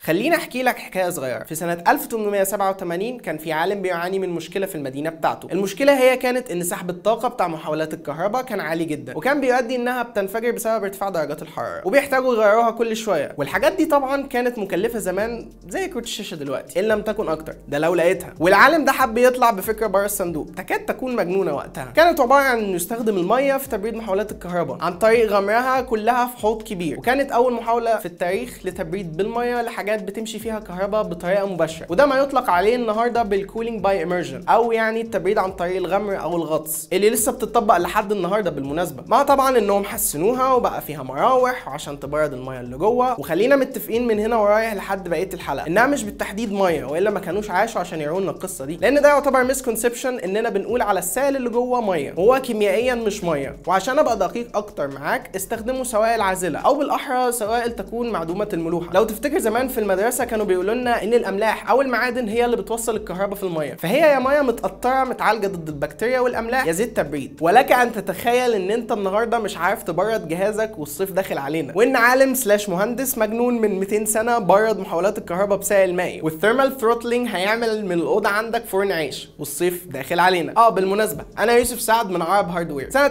خليني احكي لك حكايه صغيره في سنه 1887 كان في عالم بيعاني من مشكله في المدينه بتاعته المشكله هي كانت ان سحب الطاقه بتاع محولات الكهرباء كان عالي جدا وكان بيؤدي انها بتنفجر بسبب ارتفاع درجات الحراره وبيحتاجوا يغيروها كل شويه والحاجات دي طبعا كانت مكلفه زمان زي كروت الشاشه دلوقتي ان لم تكن اكتر ده لو لقيتها والعالم ده حب يطلع بفكره بره الصندوق تكاد تكون مجنونه وقتها كانت عباره عن انه يستخدم الميه في تبريد محولات الكهرباء عن طريق غمرها كلها في حوض كبير وكانت اول محاوله في التاريخ لتبريد بالميه لحاجات بتمشي فيها كهرباء بطريقه مباشره وده ما يطلق عليه النهارده بالكولينج باي اميرجن او يعني التبريد عن طريق الغمر او الغطس اللي لسه بتطبق لحد النهارده بالمناسبه مع طبعا انهم حسنوها وبقى فيها مراوح عشان تبرد الميه اللي جوه وخلينا متفقين من هنا ورايح لحد بقيه الحلقه انها مش بالتحديد ميه والا ما كانوش عاشوا عشان يرونا القصه دي لان ده يعتبر مسكونسبشن اننا بنقول على السائل اللي جوه ميه وهو كيميائيا مش ميه وعشان ابقى دقيق اكتر معاك استخدموا سوائل عازله او بالاحرى سوائل تكون معدومه الملوحه لو تفتكر زمان في المدرسه كانوا بيقولوا لنا ان الاملاح او المعادن هي اللي بتوصل الكهرباء في الميه فهي يا ميه متقطره متعالجه ضد البكتيريا والاملاح يا زيت تبريد ولك ان تتخيل ان انت النهارده مش عارف تبرد جهازك والصيف داخل علينا وان عالم سلاش مهندس مجنون من 200 سنه برد محولات الكهرباء بسائل مائي والثيرمال ثروتلينج هيعمل من الاوضه عندك فرن عيش والصيف داخل علينا اه بالمناسبه انا يوسف سعد من عرب هاردوير سنه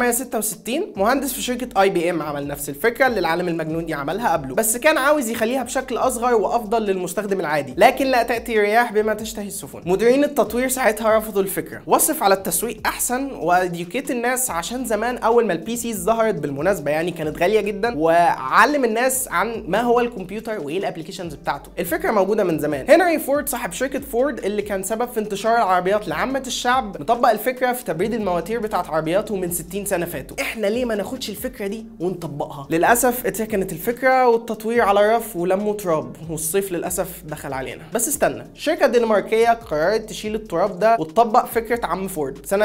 1966 مهندس في شركه اي بي ام عمل نفس الفكره اللي العالم المجنون دي عملها قبله بس كان عاوز يخليها بشكل اصغر وافضل للمستخدم العادي لكن لا تاتي رياح بما تشتهي السفن مديرين التطوير ساعتها رفضوا الفكره وصف على التسويق احسن واديوكيت الناس عشان زمان اول ما البي سيز ظهرت بالمناسبه يعني كانت غاليه جدا وعلم الناس عن ما هو الكمبيوتر وايه الابلكيشنز بتاعته الفكره موجوده من زمان هنري فورد صاحب شركه فورد اللي كان سبب في انتشار العربيات لعامه الشعب مطبق الفكره في تبريد المواتير بتاعت عربياته من 60 سنه فاتوا احنا ليه ما ناخدش الفكره دي ونطبقها للاسف اتركنت الفكره والتطوير على الرف ولموا تراب والصيف للاسف دخل علينا بس استنى الشركه الدنماركيه قررت تشيل التراب ده وتطبق فكره عم فورد سنه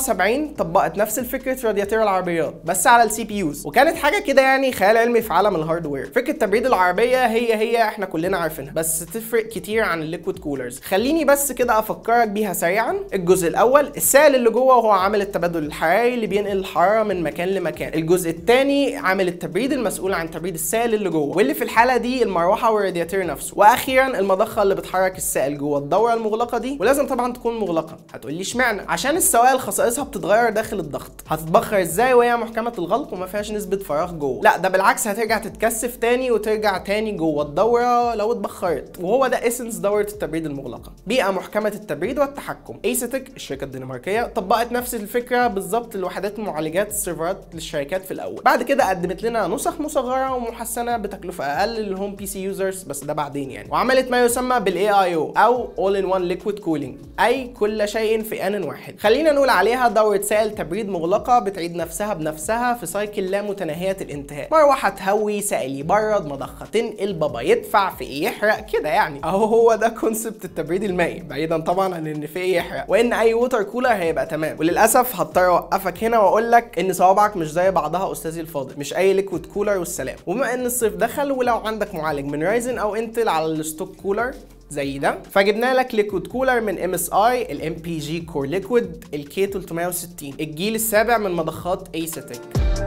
79 طبقت نفس الفكره رادياتير العربيات بس على السي بي يوز وكانت حاجه كده يعني خيال علمي في عالم الهاردوير فكره تبريد العربيه هي هي احنا كلنا عارفينها بس تفرق كتير عن الليكويد كولرز خليني بس كده افكرك بيها سريعا الجزء الاول السائل اللي جوه هو عامل التبادل الحراري اللي بينقل الحراره من مكان لمكان الجزء الثاني عامل التبريد المسؤول عن تبريد السائل اللي جوه واللي في الحاله دي المروحه والرادياتير نفسه واخيرا المضخه اللي بتحرك السائل جوه الدوره المغلقه دي ولازم طبعا تكون مغلقه هتقول لي اشمعنى عشان السوائل خصائصها بتتغير داخل الضغط هتتبخر ازاي وهي محكمه الغلق وما فيهاش نسبه فراغ جوه لا ده بالعكس هترجع تتكثف تاني وترجع تاني جوه الدوره لو اتبخرت وهو ده اسنس دوره التبريد المغلقه بيئه محكمه التبريد والتحكم ايستك الشركه الدنماركيه طبقت نفس الفكره بالظبط لوحدات معالجات السيرفرات للشركات في الاول بعد كده قدمت لنا نسخ مصغره ومحسنه بتكلفه اقل للهوم بي سي يوزرز بس ده بعدين يعني وعملت ما يسمى بالاي اي او او اول ان وان ليكويد كولينج اي كل شيء في ان واحد خلينا نقول عليها دوره سائل تبريد مغلقه بتعيد نفسها بنفسها في سايكل لا متناهيه الانتهاء مروحه تهوي سائل يبرد مضخه تنقل بابا يدفع في ايه يحرق كده يعني اهو هو ده كونسبت التبريد المائي بعيدا طبعا عن ان في ايه يحرق وان اي ووتر كولر هيبقى تمام وللاسف هضطر اوقفك هنا واقول لك ان صوابعك مش زي بعضها استاذي الفاضل مش اي ليكويد كولر والسلام وبما ان الصيف دخل ولو عندك معالج من رايزن او انتل على الستوك كولر زي ده فجبنا لك ليكويد كولر من ام اس اي الام بي جي كور ليكويد الكي 360 الجيل السابع من مضخات ايستك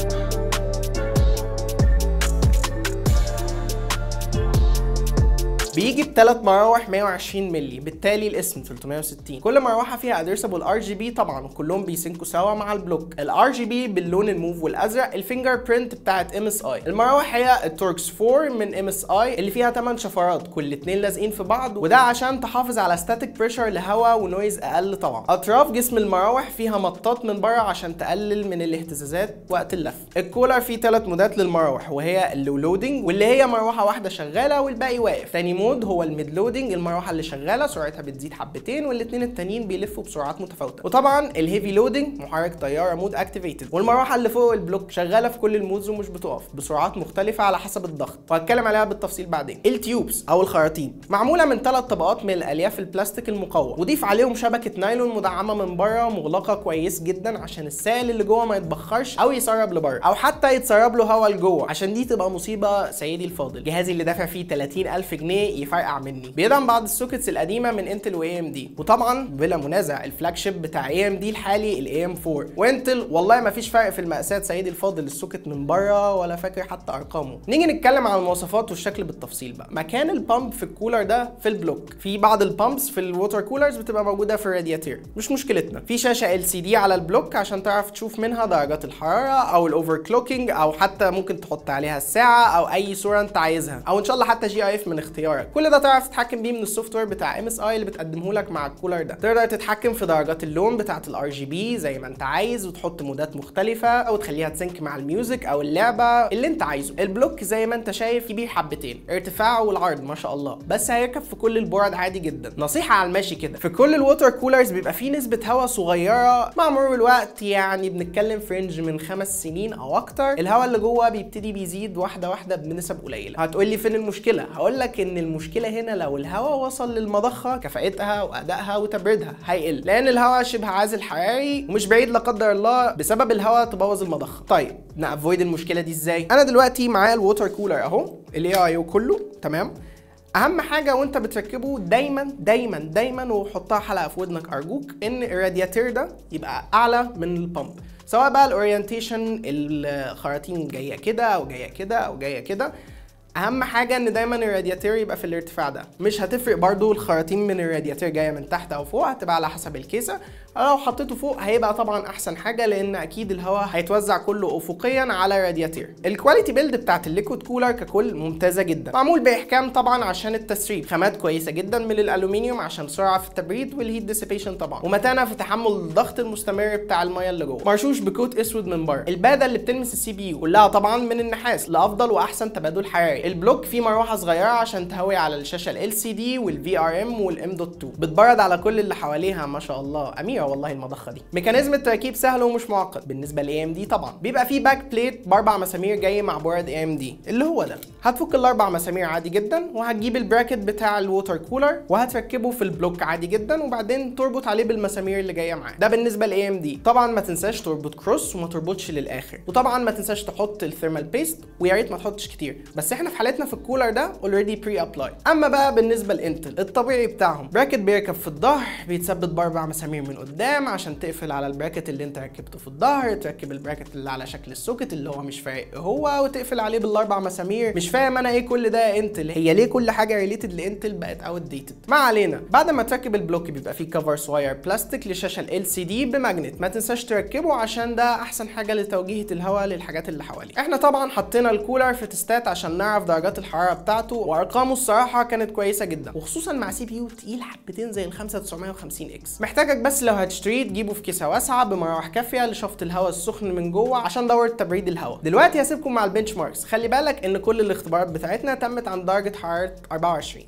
بيجي بثلاث مراوح 120 مللي بالتالي الاسم 360 كل مروحه فيها ادريسبل ار جي بي طبعا وكلهم بيسنكوا سوا مع البلوك الار جي بي باللون الموف والازرق الفينجر برنت بتاعت ام اس اي المراوح هي التوركس 4 من ام اس اي اللي فيها 8 شفرات كل اتنين لازقين في بعض وده عشان تحافظ على ستاتيك بريشر لهواء ونويز اقل طبعا اطراف جسم المراوح فيها مطاط من بره عشان تقلل من الاهتزازات وقت اللف الكولر فيه ثلاث مودات للمراوح وهي اللو لودنج واللي هي مروحه واحده شغاله والباقي واقف تاني مود هو الميد لودنج المروحه اللي شغاله سرعتها بتزيد حبتين والاثنين التانيين بيلفوا بسرعات متفاوته وطبعا الهيفي لودنج محرك طياره مود اكتيفيتد والمروحه اللي فوق البلوك شغاله في كل المودز ومش بتقف بسرعات مختلفه على حسب الضغط وهتكلم عليها بالتفصيل بعدين التيوبس او الخراطيم معموله من ثلاث طبقات من الالياف البلاستيك المقوى وضيف عليهم شبكه نايلون مدعمه من بره مغلقه كويس جدا عشان السائل اللي جوه ما يتبخرش او يسرب لبره او حتى يتسرب له هواء لجوه عشان دي تبقى مصيبه سيدي الفاضل جهازي اللي دافع فيه 30000 جنيه يعني يفرقع مني بيدعم بعض السوكتس القديمه من انتل واي ام دي وطبعا بلا منازع الفلاج شيب بتاع اي ام دي الحالي الاي ام 4 وانتل والله ما فيش فرق في المقاسات سيدي الفاضل السوكت من بره ولا فاكر حتى ارقامه نيجي نتكلم عن المواصفات والشكل بالتفصيل بقى مكان البامب في الكولر ده في البلوك في بعض البامبس في الووتر كولرز بتبقى موجوده في الرادياتير مش مشكلتنا في شاشه ال سي دي على البلوك عشان تعرف تشوف منها درجات الحراره او الاوفر كلوكينج او حتى ممكن تحط عليها الساعه او اي صوره انت عايزها او ان شاء الله حتى جي اي اف من اختيارك كل ده تعرف تتحكم بيه من السوفت وير بتاع ام اس اي اللي بتقدمه لك مع الكولر ده تقدر تتحكم في درجات اللون بتاعه الار جي بي زي ما انت عايز وتحط مودات مختلفه او تخليها تسync مع الميوزك او اللعبه اللي انت عايزه البلوك زي ما انت شايف كبير حبتين ارتفاعه والعرض ما شاء الله بس هيركب في كل البورد عادي جدا نصيحه على الماشي كده في كل الووتر كولرز بيبقى فيه نسبه هواء صغيره مع مرور الوقت يعني بنتكلم في رينج من خمس سنين او اكتر الهواء اللي جوه بيبتدي بيزيد واحده واحده بنسب قليله هتقول لي فين المشكله هقول لك ان المشكله هنا لو الهواء وصل للمضخه كفاءتها وادائها وتبريدها هيقل لان الهواء شبه عازل حراري ومش بعيد لا قدر الله بسبب الهواء تبوظ المضخه طيب نافويد المشكله دي ازاي انا دلوقتي معايا الووتر كولر اهو الاي اي كله تمام اهم حاجه وانت بتركبه دايما دايما دايما وحطها حلقه في ودنك ارجوك ان الرادياتير ده يبقى اعلى من البامب سواء بقى الاورينتيشن الخراطيم جايه كده او جايه كده او جايه كده اهم حاجه ان دايما الرادياتير يبقى في الارتفاع ده مش هتفرق برضو الخراطيم من الرادياتير جايه من تحت او فوق هتبقى على حسب الكيسه لو حطيته فوق هيبقى طبعا احسن حاجه لان اكيد الهواء هيتوزع كله افقيا على الرادياتير الكواليتي بيلد بتاعت الليكويد كولر ككل ممتازه جدا معمول باحكام طبعا عشان التسريب خامات كويسه جدا من الالومنيوم عشان سرعه في التبريد والهيت ديسيبيشن طبعا ومتانه في تحمل الضغط المستمر بتاع الميه اللي جوه مرشوش بكوت اسود من بره الباده اللي بتلمس السي بي يو كلها طبعا من النحاس لافضل واحسن تبادل حراري البلوك فيه مروحه صغيره عشان تهوي على الشاشه ال سي دي والفي ار ام والام دوت 2 بتبرد على كل اللي حواليها ما شاء الله اميره والله المضخه دي ميكانيزم التركيب سهل ومش معقد بالنسبه لاي ام دي طبعا بيبقى فيه باك بليت باربع مسامير جاي مع بورد اي ام دي اللي هو ده هتفك الاربع مسامير عادي جدا وهتجيب البراكت بتاع الووتر كولر وهتركبه في البلوك عادي جدا وبعدين تربط عليه بالمسامير اللي جايه معاه ده بالنسبه لاي ام دي طبعا ما تنساش تربط كروس وما تربطش للاخر وطبعا ما تنساش تحط الثيرمال بيست ويا ريت ما تحطش كتير بس احنا في حالتنا في الكولر ده اوريدي بري ابلاي اما بقى بالنسبه لانتل الطبيعي بتاعهم براكت بيركب في الظهر بيتثبت باربع مسامير من قدام عشان تقفل على البراكت اللي انت ركبته في الظهر تركب البراكت اللي على شكل السوكت اللي هو مش فارق هو وتقفل عليه بالاربع مسامير مش فاهم انا ايه كل ده يا انتل هي ليه كل حاجه ريليتد لانتل بقت اوت ديتد ما علينا بعد ما تركب البلوك بيبقى فيه كفر صغير بلاستيك لشاشه ال سي دي بماجنت ما تنساش تركبه عشان ده احسن حاجه لتوجيهه الهواء للحاجات اللي حواليه احنا طبعا حطينا الكولر في تستات عشان نعرف درجات الحراره بتاعته وارقامه الصراحه كانت كويسه جدا وخصوصا مع سي بي يو تقيل حبتين زي ال 5950 اكس محتاجك بس لو هتشتريه تجيبه في كيسه واسعه بمراوح كافيه لشفط الهواء السخن من جوه عشان دوره تبريد الهواء دلوقتي هسيبكم مع البنش ماركس خلي بالك ان كل الاختبارات بتاعتنا تمت عند درجه حراره 24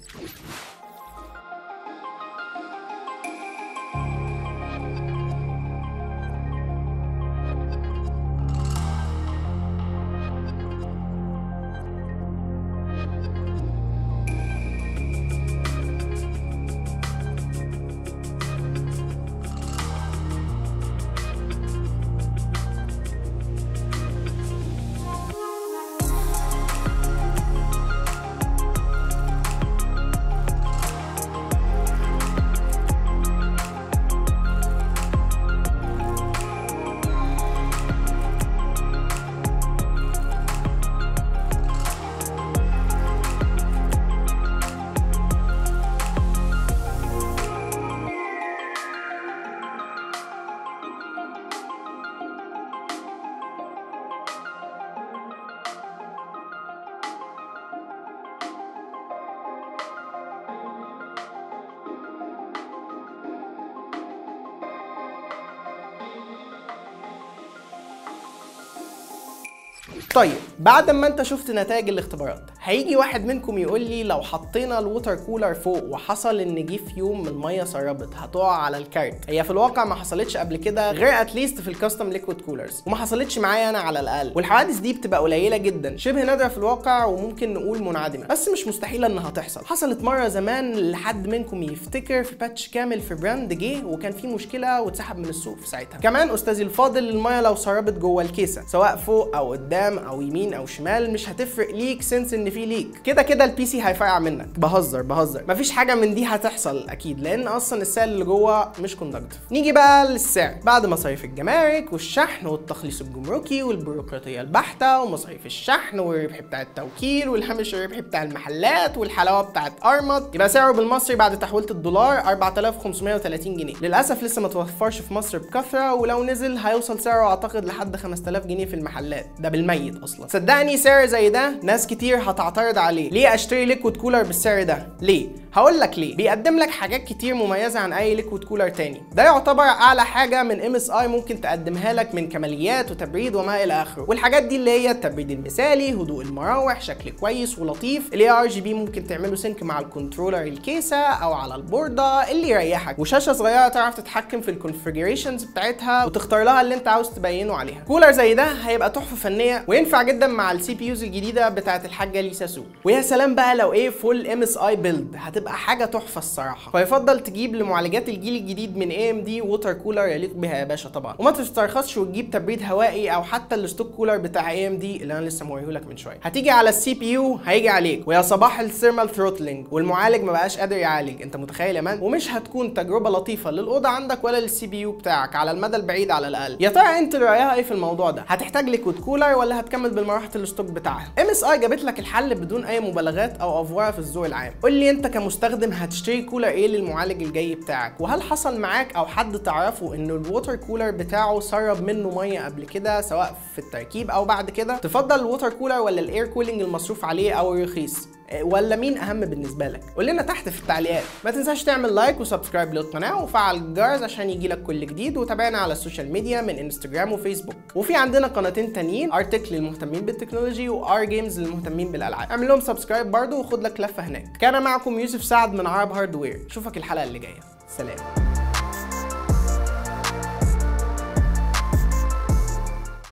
طيب بعد ما انت شفت نتائج الاختبارات هيجي واحد منكم يقول لي لو حطينا الووتر كولر فوق وحصل ان جه في يوم الميه سربت هتقع على الكارت هي في الواقع ما حصلتش قبل كده غير اتليست في الكاستم ليكويد كولرز وما حصلتش معايا انا على الاقل والحوادث دي بتبقى قليله جدا شبه نادره في الواقع وممكن نقول منعدمه بس مش مستحيله انها تحصل حصلت مره زمان لحد منكم يفتكر في باتش كامل في براند جه وكان في مشكله واتسحب من السوق في ساعتها كمان استاذي الفاضل الميه لو سربت جوه الكيسه سواء فوق او قدام او يمين او شمال مش هتفرق ليك سنس ان فيه ليك كده كده البي سي هيفرقع منك بهزر بهزر مفيش حاجه من دي هتحصل اكيد لان اصلا السائل اللي جوه مش كوندكتيف نيجي بقى للسعر بعد مصاريف الجمارك والشحن والتخليص الجمركي والبيروقراطيه البحته ومصاريف الشحن والربح بتاع التوكيل والهامش الربحي بتاع المحلات والحلاوه بتاعت ارمط يبقى سعره بالمصري بعد تحويله الدولار 4530 جنيه للاسف لسه ما توفرش في مصر بكثره ولو نزل هيوصل سعره اعتقد لحد 5000 جنيه في المحلات ده بالميت اصلا صدقني سعر زي ده ناس كتير هتعترض عليه ليه اشتري ليكويد كولر بالسعر ده ليه هقول لك ليه بيقدم لك حاجات كتير مميزه عن اي ليكويد كولر تاني ده يعتبر اعلى حاجه من ام اس اي ممكن تقدمها لك من كماليات وتبريد وما الى اخره والحاجات دي اللي هي التبريد المثالي هدوء المراوح شكل كويس ولطيف الاي ار جي بي ممكن تعمله سينك مع الكنترولر الكيسه او على البورده اللي يريحك وشاشه صغيره تعرف تتحكم في الكونفيجريشنز بتاعتها وتختار لها اللي انت عاوز تبينه عليها كولر زي ده هيبقى تحفه فنيه وينفع جدا مع السي بي يوز الجديده بتاعت الحاجه ليسا سو ويا سلام بقى لو ايه فول ام اس اي بيلد هتبقى حاجه تحفه الصراحه فيفضل تجيب لمعالجات الجيل الجديد من اي ام دي ووتر كولر يليق بها يا باشا طبعا وما تسترخصش وتجيب تبريد هوائي او حتى الستوك كولر بتاع اي ام دي اللي انا لسه موريهولك من شويه هتيجي على السي بي يو هيجي عليك ويا صباح الثيرمال ثروتلينج والمعالج ما بقاش قادر يعالج انت متخيل يا مان ومش هتكون تجربه لطيفه للاوضه عندك ولا للسي بي يو بتاعك على المدى البعيد على الاقل يا ترى انت رايها ايه في الموضوع ده هتحتاج ليكويد كولر ولا هتكمل بالمراحل الستوك بتاعها ام اس اي جابت لك الحل بدون اي مبالغات او افوره في الذوق العام قول لي انت كمستخدم هتشتري كولر ايه للمعالج الجاي بتاعك وهل حصل معاك او حد تعرفه ان الووتر كولر بتاعه سرب منه ميه قبل كده سواء في التركيب او بعد كده تفضل الووتر كولر ولا الاير كولينج المصروف عليه او الرخيص ولا مين اهم بالنسبه لك قول لنا تحت في التعليقات ما تنساش تعمل لايك وسبسكرايب للقناه وفعل الجرس عشان يجيلك كل جديد وتابعنا على السوشيال ميديا من انستجرام وفيسبوك وفي عندنا قناتين تانيين ارتك للمهتمين بالتكنولوجي وار جيمز للمهتمين بالالعاب اعمل لهم سبسكرايب برضه وخد لك لفه هناك كان معكم يوسف سعد من عرب هاردوير اشوفك الحلقه اللي جايه سلام